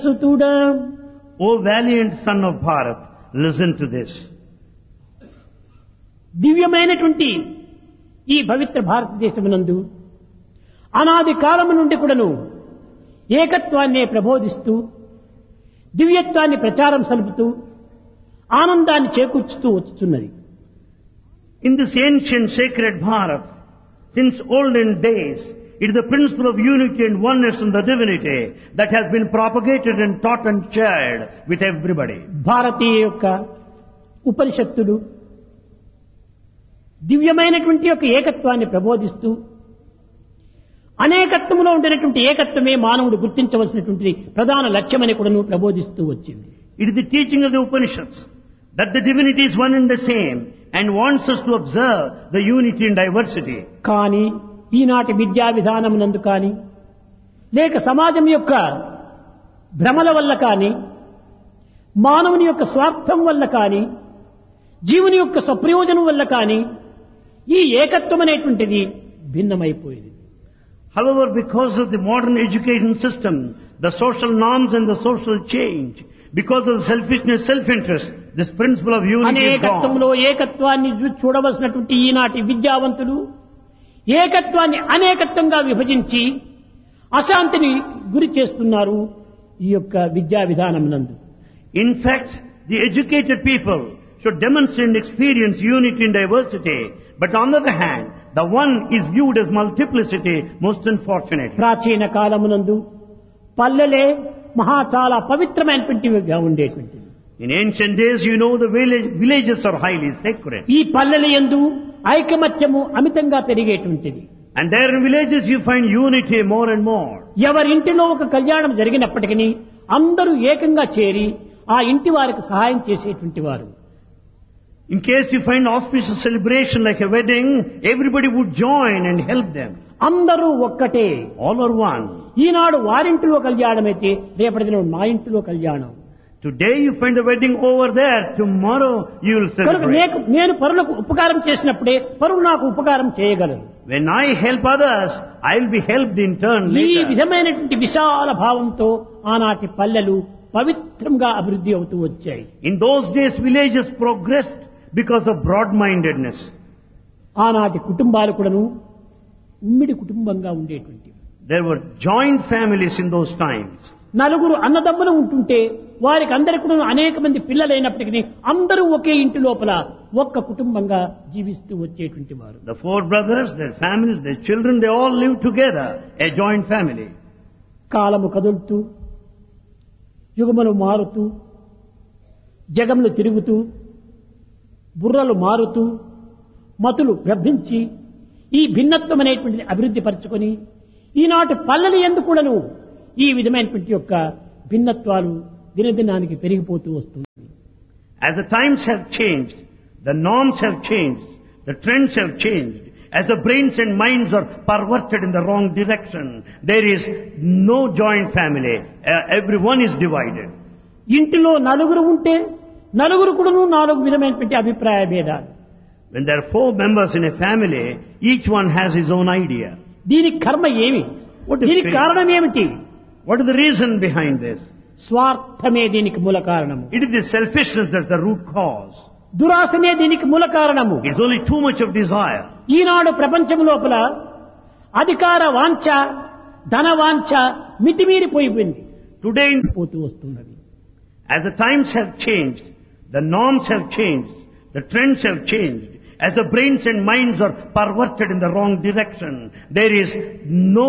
సుతుడా O valiant son of Bharat, listen to this. దివ్యమైనటువంటి ఈ పవిత్ర భారతదేశమునందు అనాది కాలము నుండి కూడాను ఏకత్వాన్నే ప్రబోధిస్తూ దివ్యత్వాన్ని ప్రచారం సలుపుతూ ఆనందాన్ని చేకూర్చుతూ వచ్చుతున్నది In this ancient sacred Bharat, since olden days, it is the principle of unity and oneness in the divinity that has been propagated and taught and shared with everybody. భారతీయ యొక్క ఉపనిషత్తులు దివ్యమైనటువంటి యొక్క ఏకత్వాన్ని ప్రబోధిస్తూ అనేకత్వంలో ఉండినటువంటి ఏకత్వమే మానవుడు గుర్తించవలసినటువంటి ప్రధాన లక్ష్యమని కూడాను ప్రబోధిస్తూ వచ్చింది It is the teaching of the Upanishads that the divinity is one and the same and wants us to observe the unity and diversity. కానీ ఈనాటి విద్యా విధానమునందు కానీ లేక సమాజం యొక్క భ్రమల వల్ల కానీ మానవుని యొక్క స్వార్థం వల్ల కానీ జీవుని యొక్క స్వప్రయోజనం వల్ల కానీ ఈ ఏకత్వం అనేటువంటిది భిన్నమైపోయింది However, because of the modern education system, the social norms and the social change, because of the selfishness, self-interest, this principle of unity is gone. అనేకత్వంలో ఏకత్వాన్ని చూ- చూడవలసినటువంటి ఈనాటి విద్యావంతులు ఏకత్వాన్ని అనేకత్వంగా విభజించి అశాంతిని గురి చేస్తున్నారు ఈ యొక్క విద్యా విధానం నందు In fact, the educated people should demonstrate and experience unity and diversity, but on the other hand, the one is viewed as multiplicity, most unfortunately. ప్రాచీన కాలమునందు పల్లెలే మహా చాలా పవిత్రమైనటువంటివిగా ఉండేటువంటివి In ancient days, you know, the village, villages are highly sacred. ఈ పల్లెల యందు ఐకమత్యము అమితంగా పెరిగేటువంటిది And there in villages you find unity more and more. ఎవరింటిలో ఒక కళ్యాణం జరిగినప్పటికీ అందరూ ఏకంగా చేరి ఆ ఇంటి వారికి సహాయం చేసేటువంటి వారు In case you find auspicious celebration like a wedding, everybody would join and help them. అందరూ ఒక్కటే All are one. ఈనాడు వారింటిలో కళ్యాణం అయితే రేపటి దినం మా ఇంటిలో కళ్యాణం Today you find a wedding over there, tomorrow you will కనుక celebrate. నేను నేను పరులకు ఉపకారం చేసినప్పుడే పరులు నాకు ఉపకారం చేయగలరు When I help others, I will be helped in turn ఈ later. విధమైనటువంటి విశాల భావంతో ఆనాటి పల్లెలు పవిత్రంగా అభివృద్ధి అవుతూ వచ్చాయి In those days, villages progressed because of broad-mindedness. ఆనాటి కుటుంబాలు కూడాను ఉమ్మిడి కుటుంబంగా ఉండేటువంటివి There were joint families in those times. నలుగురు అన్నదమ్ములు ఉంటుంటే వారికి అందరికి కూడా అనేక మంది పిల్లలైనప్పటికీ అందరూ ఒకే ఇంటి లోపల ఒక్క కుటుంబంగా జీవిస్తూ వచ్చేటువంటి వారు The four brothers, their families, their children, they all lived together, a joint family. కాలము కదులుతూ యుగములు మారుతూ జగములు తిరుగుతూ బుర్రలు మారుతూ మతులు భ్రమించి ఈ భిన్నత్వం అనేటువంటిది అభివృద్ధి పరచుకొని ఈనాటి పల్లెలు ఎందుకుడను ఈ విధమైనటువంటి యొక్క భిన్నత్వాలు దినదినానికి పెరిగిపోతూ వస్తుంది As the times have changed, the norms have changed, the trends have changed, as the brains and minds are perverted in the wrong direction, there is no joint family. Uh, everyone is divided. ఇంటిలో నలుగురు ఉంటే నలుగురు కూడాను నాలుగు విధమైనటువంటి అభిప్రాయ భేదాలు When there are four members in a family, each one has his own idea. దీనికి కర్మ ఏమి What is దీనికి fate? కారణం ఏమిటి What is the reason behind this? స్వార్థమే దీనికి మూల కారణము It is the selfishness that's the root cause. దురాశనే దీనికి మూల కారణము It's only too much of desire. ఈనాడు ప్రపంచం లోపల అధికార వాంఛ ధన వాంఛ మితిమీరిపోయిపోయింది Today, పోతూ వస్తున్నది as the times have changed, the norms have changed, the trends have changed, as the brains and minds are perverted in the wrong direction, there is no